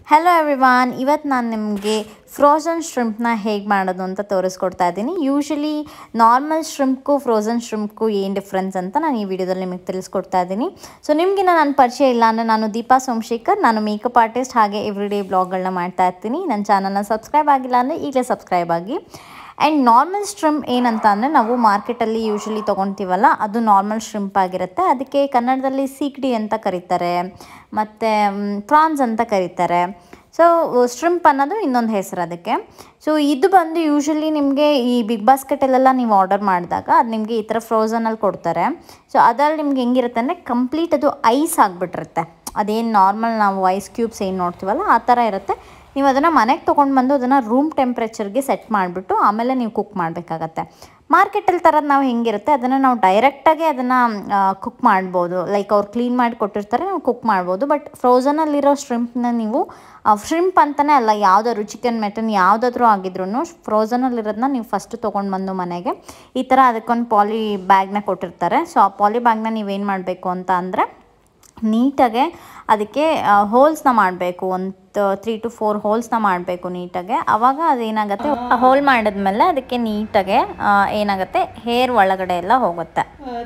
hello everyone ಇವತ್ತು ನಾನು ನಿಮಗೆ ಫ್ರೋಝನ್ ಶ್ರಿಂಪ್ನ ಹೇಗೆ ಮಾಡೋದು ಅಂತ ತೋರಿಸ್ಕೊಡ್ತಾ ಇದ್ದೀನಿ ಯೂಶಲಿ ನಾರ್ಮಲ್ ಶ್ರಿಂಪ್ಗೂ ಫ್ರೋಝನ್ ಶ್ರಿಂಪ್ಗೂ ಏನು ಡಿಫ್ರೆನ್ಸ್ ಅಂತ ನಾನು ಈ ವಿಡಿಯೋದಲ್ಲಿ ನಿಮಗೆ ತಿಳಿಸ್ಕೊಡ್ತಾ ಇದ್ದೀನಿ ಸೊ ನಿಮಗಿನ್ನ ನನ್ನ ಪರಿಚಯ ಇಲ್ಲ ಅಂದರೆ ನಾನು ದೀಪಾ ಸೋಮಶೇಖರ್ ನಾನು ಮೇಕಪ್ ಆರ್ಟಿಸ್ಟ್ ಹಾಗೆ ಎವ್ರಿಡೇ ಬ್ಲಾಗ್ಗಳನ್ನ ಮಾಡ್ತಾ ಇರ್ತೀನಿ ನನ್ನ ಚಾನಲ್ನ ಸಬ್ಸ್ಕ್ರೈಬ್ ಆಗಿಲ್ಲ ಅಂದರೆ ಈಗಲೇ ಸಬ್ಸ್ಕ್ರೈಬ್ ಆಗಿ ಆ್ಯಂಡ್ ನಾರ್ಮಲ್ ಶ್ರಿಂಪ್ ಏನಂತ ಅಂದರೆ ನಾವು ಮಾರ್ಕೆಟಲ್ಲಿ ಯೂಶಲಿ ತೊಗೊತೀವಲ್ಲ ಅದು ನಾರ್ಮಲ್ ಶ್ರಿಂಪ್ ಆಗಿರುತ್ತೆ ಅದಕ್ಕೆ ಕನ್ನಡದಲ್ಲಿ ಸೀಕ್ಡಿ ಅಂತ ಕರೀತಾರೆ ಮತ್ತು ಪ್ರಾನ್ಸ್ ಅಂತ ಕರೀತಾರೆ ಸೊ ಶ್ರಿಂಪ್ ಅನ್ನೋದು ಇನ್ನೊಂದು ಹೆಸರು ಅದಕ್ಕೆ ಸೊ ಇದು ಬಂದು ಯೂಶಲಿ ನಿಮಗೆ ಈ ಬಿಗ್ ಬಾಸ್ಕೆಟಲ್ಲೆಲ್ಲ ನೀವು ಆರ್ಡರ್ ಮಾಡಿದಾಗ ಅದು ನಿಮಗೆ ಈ ಥರ ಫ್ರೋಝನಲ್ಲಿ ಕೊಡ್ತಾರೆ ಸೊ ಅದ್ರಲ್ಲಿ ನಿಮ್ಗೆ ಹೆಂಗಿರುತ್ತೆ ಅಂದರೆ ಕಂಪ್ಲೀಟ್ ಅದು ಐಸ್ ಆಗಿಬಿಟ್ಟಿರುತ್ತೆ ಅದೇನು ನಾರ್ಮಲ್ ನಾವು ಐಸ್ ಕ್ಯೂಬ್ಸ್ ಏನು ನೋಡ್ತೀವಲ್ಲ ಆ ಥರ ಇರುತ್ತೆ ನೀವು ಅದನ್ನು ಮನೆಗೆ ತೊಗೊಂಡು ಬಂದು ಅದನ್ನು ರೂಮ್ ಟೆಂಪ್ರೇಚರ್ಗೆ ಸೆಟ್ ಮಾಡಿಬಿಟ್ಟು ಆಮೇಲೆ ನೀವು ಕುಕ್ ಮಾಡಬೇಕಾಗತ್ತೆ ಮಾರ್ಕೆಟಲ್ಲಿ ಥರದ್ದು ನಾವು ಹೆಂಗಿರುತ್ತೆ ಅದನ್ನು ನಾವು ಡೈರೆಕ್ಟಾಗಿ ಅದನ್ನು ಕುಕ್ ಮಾಡ್ಬೋದು ಲೈಕ್ ಅವ್ರು ಕ್ಲೀನ್ ಮಾಡಿ ಕೊಟ್ಟಿರ್ತಾರೆ ನಾವು ಕುಕ್ ಮಾಡ್ಬೋದು ಬಟ್ ಫ್ರೋಝನಲ್ಲಿರೋ ಶ್ರಿಂಪ್ನ ನೀವು ಶ್ರಿಂಪ್ ಅಂತಲೇ ಅಲ್ಲ ಯಾವುದಾದ್ರು ಚಿಕನ್ ಮೆಟನ್ ಯಾವುದಾದ್ರೂ ಆಗಿದ್ರು ಫ್ರೋಝನಲ್ಲಿರೋದನ್ನ ನೀವು ಫಸ್ಟ್ ತೊಗೊಂಡು ಬಂದು ಮನೆಗೆ ಈ ಥರ ಅದಕ್ಕೊಂದು ಪಾಲಿ ಬ್ಯಾಗ್ನ ಕೊಟ್ಟಿರ್ತಾರೆ ಸೊ ಆ ಪಾಲಿ ಬ್ಯಾಗ್ನ ನೀವೇನು ಮಾಡಬೇಕು ಅಂತ ಅಂದರೆ ನೀಟಾಗೆ ಅದಕ್ಕೆ ಹೋಲ್ಸ್ನ ಮಾಡಬೇಕು ಒಂದು ತ್ರೀ ಟು ಫೋರ್ ಹೋಲ್ಸ್ನ ಮಾಡಬೇಕು ನೀಟಾಗೆ ಆವಾಗ ಅದೇನಾಗುತ್ತೆ ಹೋಲ್ ಮಾಡಿದ್ಮೇಲೆ ಅದಕ್ಕೆ ನೀಟಾಗೆ ಏನಾಗುತ್ತೆ ಹೇರ್ ಒಳಗಡೆ ಎಲ್ಲ ಹೋಗುತ್ತೆ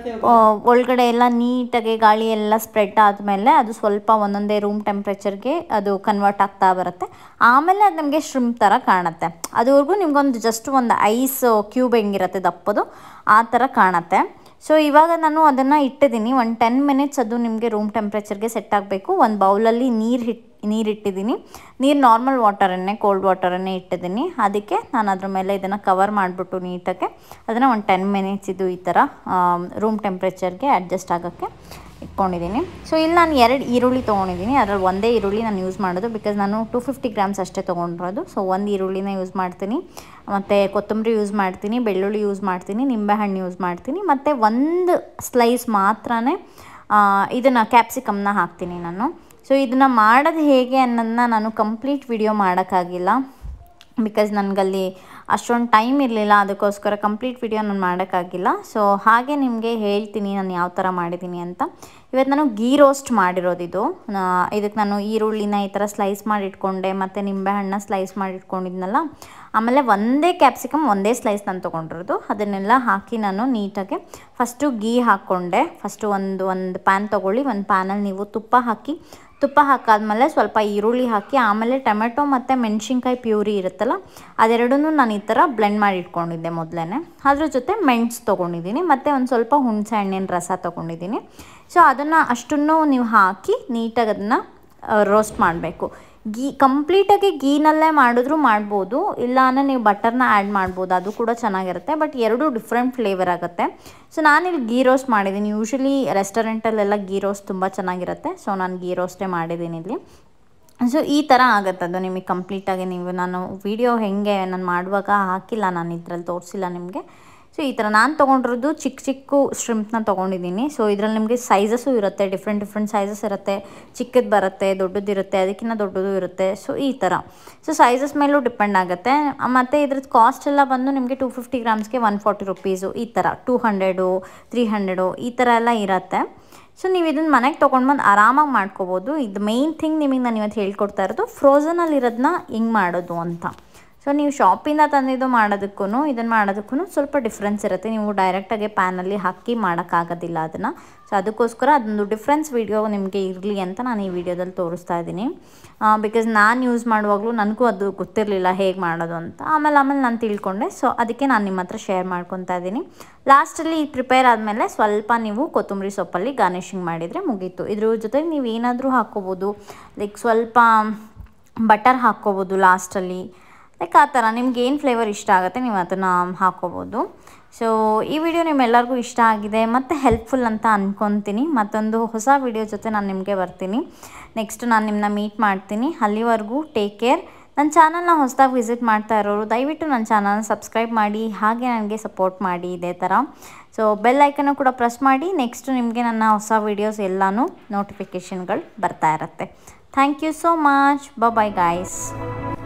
ಒಳಗಡೆ ಎಲ್ಲ ನೀಟಾಗಿ ಗಾಳಿ ಎಲ್ಲ ಸ್ಪ್ರೆಡ್ ಆದಮೇಲೆ ಅದು ಸ್ವಲ್ಪ ಒಂದೊಂದೇ ರೂಮ್ ಟೆಂಪ್ರೇಚರ್ಗೆ ಅದು ಕನ್ವರ್ಟ್ ಆಗ್ತಾ ಬರುತ್ತೆ ಆಮೇಲೆ ಅದು ನಮಗೆ ಶ್ರಿಂಪ್ ಥರ ಕಾಣುತ್ತೆ ಅದುವರೆಗೂ ನಿಮ್ಗೊಂದು ಜಸ್ಟ್ ಒಂದು ಐಸ್ ಕ್ಯೂಬ್ ಹೆಂಗಿರುತ್ತೆ ದಪ್ಪದು ಆ ಥರ ಕಾಣುತ್ತೆ ಸೊ ಇವಾಗ ನಾನು ಅದನ್ನು ಇಟ್ಟಿದ್ದೀನಿ ಒಂದು ಟೆನ್ ಮಿನಿಟ್ಸ್ ಅದು ನಿಮಗೆ ರೂಮ್ ಟೆಂಪ್ರೇಚರ್ಗೆ ಸೆಟ್ ಆಗಬೇಕು ಒಂದು ಬೌಲಲ್ಲಿ ನೀರು ಹಿಟ್ ನೀರು ಇಟ್ಟಿದ್ದೀನಿ ನೀರು ನಾರ್ಮಲ್ ವಾಟರನ್ನೇ ಕೋಲ್ಡ್ ವಾಟರನ್ನೇ ಇಟ್ಟಿದ್ದೀನಿ ಅದಕ್ಕೆ ನಾನು ಅದ್ರ ಮೇಲೆ ಇದನ್ನು ಕವರ್ ಮಾಡಿಬಿಟ್ಟು ನೀಟಾಗೆ ಅದನ್ನು ಒಂದು ಟೆನ್ ಮಿನಿಟ್ಸ್ ಇದು ಈ ಥರ ರೂಮ್ ಟೆಂಪ್ರೇಚರ್ಗೆ ಅಡ್ಜಸ್ಟ್ ಆಗೋಕ್ಕೆ ಇಟ್ಕೊಂಡಿದ್ದೀನಿ ಸೊ ಇಲ್ಲಿ ನಾನು ಎರಡು ಈರುಳ್ಳಿ ತೊಗೊಂಡಿದ್ದೀನಿ ಅದರಲ್ಲಿ ಒಂದೇ ಈರುಳ್ಳಿ ನಾನು ಯೂಸ್ ಮಾಡೋದು ಬಿಕಾಸ್ ನಾನು ಟು ಫಿಫ್ಟಿ ಗ್ರಾಮ್ಸ್ ಅಷ್ಟೇ ತೊಗೊಂಡಿರೋದು ಸೊ ಒಂದು ಈರುಳ್ಳಿನ ಯೂಸ್ ಮಾಡ್ತೀನಿ ಮತ್ತು ಕೊತ್ತಂಬರಿ ಯೂಸ್ ಮಾಡ್ತೀನಿ ಬೆಳ್ಳುಳ್ಳಿ ಯೂಸ್ ಮಾಡ್ತೀನಿ ನಿಂಬೆಹಣ್ಣು ಯೂಸ್ ಮಾಡ್ತೀನಿ ಮತ್ತು ಒಂದು ಸ್ಲೈಸ್ ಮಾತ್ರನೇ ಇದನ್ನು ಕ್ಯಾಪ್ಸಿಕಮ್ನ ಹಾಕ್ತೀನಿ ನಾನು ಸೊ ಇದನ್ನು ಮಾಡೋದು ಹೇಗೆ ಅನ್ನೋದನ್ನ ನಾನು ಕಂಪ್ಲೀಟ್ ವಿಡಿಯೋ ಮಾಡೋಕ್ಕಾಗಿಲ್ಲ ಬಿಕಾಸ್ ನನಗಲ್ಲಿ ಅಷ್ಟೊಂದು ಟೈಮ್ ಇರಲಿಲ್ಲ ಅದಕ್ಕೋಸ್ಕರ ಕಂಪ್ಲೀಟ್ ವಿಡಿಯೋ ನಾನು ಮಾಡೋಕ್ಕಾಗಿಲ್ಲ ಸೊ ಹಾಗೆ ನಿಮಗೆ ಹೇಳ್ತೀನಿ ನಾನು ಯಾವ ಥರ ಮಾಡಿದ್ದೀನಿ ಅಂತ ಇವತ್ತು ನಾನು ಗೀ ರೋಸ್ಟ್ ಮಾಡಿರೋದು ಇದು ಇದಕ್ಕೆ ನಾನು ಈರುಳ್ಳಿನ ಈ ಥರ ಸ್ಲೈಸ್ ಮಾಡಿ ಇಟ್ಕೊಂಡೆ ಮತ್ತು ನಿಂಬೆಹಣ್ಣು ಸ್ಲೈಸ್ ಮಾಡಿ ಇಟ್ಕೊಂಡಿದ್ನಲ್ಲ ಆಮೇಲೆ ಒಂದೇ ಕ್ಯಾಪ್ಸಿಕಮ್ ಒಂದೇ ಸ್ಲೈಸ್ ನಾನು ತೊಗೊಂಡಿರೋದು ಅದನ್ನೆಲ್ಲ ಹಾಕಿ ನಾನು ನೀಟಾಗಿ ಫಸ್ಟು ಗೀ ಹಾಕ್ಕೊಂಡೆ ಫಸ್ಟು ಒಂದು ಒಂದು ಪ್ಯಾನ್ ತೊಗೊಳ್ಳಿ ಒಂದು ಪ್ಯಾನಲ್ಲಿ ನೀವು ತುಪ್ಪ ಹಾಕಿ ತುಪ್ಪ ಹಾಕಾದ್ಮೇಲೆ ಸ್ವಲ್ಪ ಈರುಳ್ಳಿ ಹಾಕಿ ಆಮೇಲೆ ಟೊಮೆಟೊ ಮತ್ತು ಮೆಣಸಿನ್ಕಾಯಿ ಪ್ಯೂರಿ ಇರುತ್ತಲ್ಲ ಅದೆರಡೂ ನಾನು ಈ ಥರ ಬ್ಲೆಂಡ್ ಮಾಡಿ ಇಟ್ಕೊಂಡಿದ್ದೆ ಮೊದಲೇ ಅದ್ರ ಜೊತೆ ಮೆಣಸು ತೊಗೊಂಡಿದ್ದೀನಿ ಮತ್ತು ಒಂದು ಸ್ವಲ್ಪ ಹುಣಸೆ ಹಣ್ಣಿನ ರಸ ತೊಗೊಂಡಿದ್ದೀನಿ ಸೊ ಅದನ್ನು ಅಷ್ಟನ್ನು ನೀವು ಹಾಕಿ ನೀಟಾಗಿ ಅದನ್ನು ರೋಸ್ಟ್ ಮಾಡಬೇಕು ಗೀ ಕಂಪ್ಲೀಟಾಗಿ ಗೀನಲ್ಲೇ ಮಾಡಿದ್ರೂ ಮಾಡ್ಬೋದು ಇಲ್ಲ ಅಂದರೆ ನೀವು ಬಟರ್ನ ಆ್ಯಡ್ ಮಾಡ್ಬೋದು ಅದು ಕೂಡ ಚೆನ್ನಾಗಿರುತ್ತೆ ಬಟ್ ಎರಡೂ ಡಿಫ್ರೆಂಟ್ ಫ್ಲೇವರ್ ಆಗುತ್ತೆ ಸೊ ನಾನಿಲ್ಲಿ ಗೀ ರೋಸ್ಟ್ ಮಾಡಿದ್ದೀನಿ ಯೂಶಲಿ ರೆಸ್ಟೋರೆಂಟಲ್ಲೆಲ್ಲ ಗೀ ರೋಸ್ಟ್ ತುಂಬ ಚೆನ್ನಾಗಿರುತ್ತೆ ಸೊ ನಾನು ಗೀ ರೋಸ್ಟೇ ಮಾಡಿದ್ದೀನಿ ಇಲ್ಲಿ ಸೊ ಈ ಥರ ಆಗುತ್ತೆ ಅದು ನಿಮಗೆ ಕಂಪ್ಲೀಟಾಗಿ ನೀವು ನಾನು ವಿಡಿಯೋ ಹೇಗೆ ನಾನು ಮಾಡುವಾಗ ಹಾಕಿಲ್ಲ ನಾನು ಇದ್ರಲ್ಲಿ ತೋರಿಸಿಲ್ಲ ನಿಮಗೆ ಸೊ ಈ ಥರ ನಾನು ತೊಗೊಂಡಿರೋದು ಚಿಕ್ಕ ಚಿಕ್ಕ ಶ್ರಿಂಪ್ನ ತೊಗೊಂಡಿದ್ದೀನಿ ಸೊ ಇದರಲ್ಲಿ ನಿಮಗೆ ಸೈಜಸ್ಸು ಇರುತ್ತೆ ಡಿಫ್ರೆಂಟ್ ಡಿಫ್ರೆಂಟ್ ಸೈಜಸ್ ಇರುತ್ತೆ ಚಿಕ್ಕದು ಬರುತ್ತೆ ದೊಡ್ಡದಿರುತ್ತೆ ಅದಕ್ಕಿಂತ ದೊಡ್ಡದು ಇರುತ್ತೆ ಸೊ ಈ ಥರ ಸೊ ಸೈಜಸ್ ಮೇಲೂ ಡಿಪೆಂಡ್ ಆಗುತ್ತೆ ಮತ್ತು ಇದ್ರದ್ದು ಕಾಸ್ಟ್ ಎಲ್ಲ ಬಂದು ನಿಮಗೆ ಟೂ ಫಿಫ್ಟಿ ಗ್ರಾಮ್ಸ್ಗೆ ಒನ್ ಫಾರ್ಟಿ ರುಪೀಸು ಈ ಥರ ಟೂ ಹಂಡ್ರೆಡು ತ್ರೀ ಹಂಡ್ರೆಡು ಈ ಥರ ಎಲ್ಲ ಇರುತ್ತೆ ಸೊ ನೀವು ಇದನ್ನು ಮನೆಗೆ ತೊಗೊಂಡ್ಬಂದು ಆರಾಮಾಗಿ ಮಾಡ್ಕೋಬೋದು ಇದು ಮೇಯ್ನ್ ಥಿಂಗ್ ನಿಮಗೆ ನಾನು ಇವತ್ತು ಹೇಳ್ಕೊಡ್ತಾ ಇರೋದು ಫ್ರೋಝನಲ್ಲಿರೋದನ್ನ ಹೆಂಗೆ ಮಾಡೋದು ಅಂತ ಸೊ ನೀವು ಶಾಪಿಂದ ತಂದಿದ್ದು ಮಾಡೋದಕ್ಕೂ ಇದನ್ನು ಮಾಡೋದಕ್ಕೂ ಸ್ವಲ್ಪ ಡಿಫ್ರೆನ್ಸ್ ಇರುತ್ತೆ ನೀವು ಡೈರೆಕ್ಟಾಗಿ ಪ್ಯಾನಲ್ಲಿ ಹಾಕಿ ಮಾಡೋಕ್ಕಾಗೋದಿಲ್ಲ ಅದನ್ನು ಸೊ ಅದಕ್ಕೋಸ್ಕರ ಅದೊಂದು ಡಿಫ್ರೆನ್ಸ್ ವಿಡಿಯೋ ನಿಮಗೆ ಇರಲಿ ಅಂತ ನಾನು ಈ ವಿಡಿಯೋದಲ್ಲಿ ತೋರಿಸ್ತಾ ಇದ್ದೀನಿ ಬಿಕಾಸ್ ನಾನು ಯೂಸ್ ಮಾಡುವಾಗಲೂ ನನಗೂ ಅದು ಗೊತ್ತಿರಲಿಲ್ಲ ಹೇಗೆ ಮಾಡೋದು ಅಂತ ಆಮೇಲೆ ಆಮೇಲೆ ನಾನು ತಿಳ್ಕೊಂಡೆ ಸೊ ಅದಕ್ಕೆ ನಾನು ನಿಮ್ಮ ಹತ್ರ ಶೇರ್ ಮಾಡ್ಕೊತಾ ಇದ್ದೀನಿ ಲಾಸ್ಟಲ್ಲಿ ಪ್ರಿಪೇರ್ ಆದಮೇಲೆ ಸ್ವಲ್ಪ ನೀವು ಕೊತ್ತಂಬರಿ ಸೊಪ್ಪಲ್ಲಿ ಗಾರ್ನಿಷಿಂಗ್ ಮಾಡಿದರೆ ಮುಗೀತು ಇದ್ರ ಜೊತೆಗೆ ನೀವು ಏನಾದರೂ ಹಾಕ್ಕೋಬೋದು ಲೈಕ್ ಸ್ವಲ್ಪ ಬಟರ್ ಹಾಕ್ಕೋಬೋದು ಲಾಸ್ಟಲ್ಲಿ ಲೈಕ್ ಆ ಥರ ನಿಮ್ಗೆ ಏನು ಫ್ಲೇವರ್ ಇಷ್ಟ ಆಗುತ್ತೆ ನೀವು ಅದನ್ನು ಹಾಕ್ಕೋಬೋದು ಸೊ ಈ ವಿಡಿಯೋ ನಿಮ್ಮೆಲ್ಲರಿಗೂ ಇಷ್ಟ ಆಗಿದೆ ಮತ್ತು ಹೆಲ್ಪ್ಫುಲ್ ಅಂತ ಅಂದ್ಕೊತೀನಿ ಮತ್ತೊಂದು ಹೊಸ ವಿಡಿಯೋ ಜೊತೆ ನಾನು ನಿಮಗೆ ಬರ್ತೀನಿ ನೆಕ್ಸ್ಟ್ ನಾನು ನಿಮ್ಮನ್ನ ಮೀಟ್ ಮಾಡ್ತೀನಿ ಅಲ್ಲಿವರೆಗೂ ಟೇಕ್ ಕೇರ್ ನನ್ನ ಚಾನಲ್ನ ಹೊಸದಾಗಿ ವಿಸಿಟ್ ಮಾಡ್ತಾ ಇರೋರು ದಯವಿಟ್ಟು ನನ್ನ ಚಾನಲ್ನ ಸಬ್ಸ್ಕ್ರೈಬ್ ಮಾಡಿ ಹಾಗೆ ನನಗೆ ಸಪೋರ್ಟ್ ಮಾಡಿ ಇದೇ ಥರ ಸೊ ಬೆಲ್ ಐಕನ್ನು ಕೂಡ ಪ್ರೆಸ್ ಮಾಡಿ ನೆಕ್ಸ್ಟ್ ನಿಮಗೆ ನನ್ನ ಹೊಸ ವೀಡಿಯೋಸ್ ಎಲ್ಲನೂ ನೋಟಿಫಿಕೇಷನ್ಗಳು ಬರ್ತಾ ಇರುತ್ತೆ thank you so much bye guys